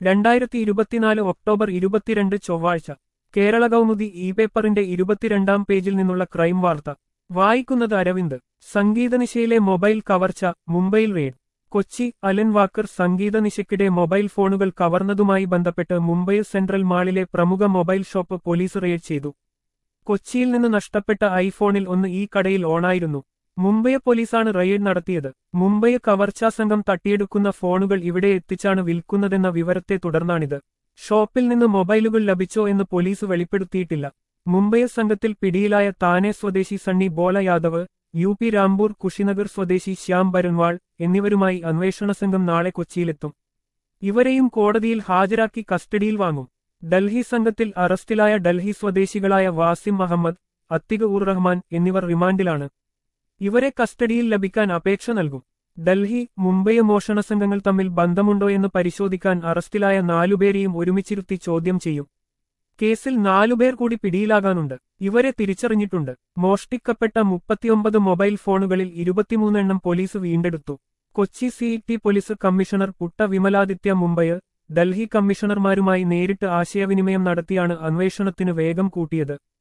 രണ്ടായിരത്തി ഇരുപത്തിനാല് ഒക്ടോബർ ഇരുപത്തിരണ്ട് ചൊവ്വാഴ്ച കേരള കൗമുദി ഇ പേപ്പറിന്റെ ഇരുപത്തിരണ്ടാം പേജിൽ നിന്നുള്ള ക്രൈം വാർത്ത വായിക്കുന്നത് അരവിന്ദ് സംഗീതനിശയിലെ മൊബൈൽ കവർച്ച മുംബൈയിൽ റെയ്ഡ് കൊച്ചി അലൻ വാക്കർ സംഗീതനിശയ്ക്കിടെ മൊബൈൽ ഫോണുകൾ കവർന്നതുമായി ബന്ധപ്പെട്ട് മുംബൈ സെൻട്രൽ മാളിലെ പ്രമുഖ മൊബൈൽ ഷോപ്പ് പോലീസ് റെയ്ഡ് ചെയ്തു കൊച്ചിയിൽ നിന്ന് നഷ്ടപ്പെട്ട ഐഫോണിൽ ഒന്ന് ഈ കടയിൽ ഓണായിരുന്നു മുംബൈ പോലീസാണ് റെയ്ഡ് നടത്തിയത് മുംബൈ കവർച്ചാ സംഘം തട്ടിയെടുക്കുന്ന ഫോണുകൾ ഇവിടെ എത്തിച്ചാണ് വിൽക്കുന്നതെന്ന വിവരത്തെ തുടർന്നാണിത് ഷോപ്പിൽ നിന്ന് മൊബൈലുകൾ ലഭിച്ചോ എന്ന് പോലീസ് വെളിപ്പെടുത്തിയിട്ടില്ല മുംബൈ സംഘത്തിൽ പിടിയിലായ താനെ സ്വദേശി സണ്ണി ബോള യാദവ് യു പി രാംപൂർ കുഷിനഗർ സ്വദേശി ശ്യാം ബരൻവാൾ എന്നിവരുമായി അന്വേഷണ സംഘം നാളെ കൊച്ചിയിലെത്തും ഇവരെയും കോടതിയിൽ ഹാജരാക്കി കസ്റ്റഡിയിൽ വാങ്ങും ഡൽഹി സംഘത്തിൽ അറസ്റ്റിലായ ഡൽഹി സ്വദേശികളായ വാസിം അഹമ്മദ് അത്തിഖ് ഉർ റഹ്മാൻ എന്നിവർ റിമാൻഡിലാണ് ഇവരെ കസ്റ്റഡിയിൽ ലഭിക്കാൻ അപേക്ഷ നൽകും ഡൽഹി മുംബൈ മോഷണ സംഘങ്ങൾ തമ്മിൽ ബന്ധമുണ്ടോ എന്ന് പരിശോധിക്കാൻ അറസ്റ്റിലായ നാലുപേരെയും ഒരുമിച്ചിരുത്തി ചോദ്യം ചെയ്യും കേസിൽ നാലുപേർ കൂടി പിടിയിലാകാനുണ്ട് ഇവരെ തിരിച്ചറിഞ്ഞിട്ടുണ്ട് മോഷ്ടിക്കപ്പെട്ട മുപ്പത്തിയൊമ്പത് മൊബൈൽ ഫോണുകളിൽ ഇരുപത്തിമൂന്നെണ്ണം പോലീസ് വീണ്ടെടുത്തു Kochi city police commissioner Putta Vimaladitya Mumbai Delhi കമ്മീഷണർമാരുമായി നേരിട്ട് ആശയവിനിമയം നടത്തിയാണ് അന്വേഷണത്തിന് വേഗം കൂട്ടിയത്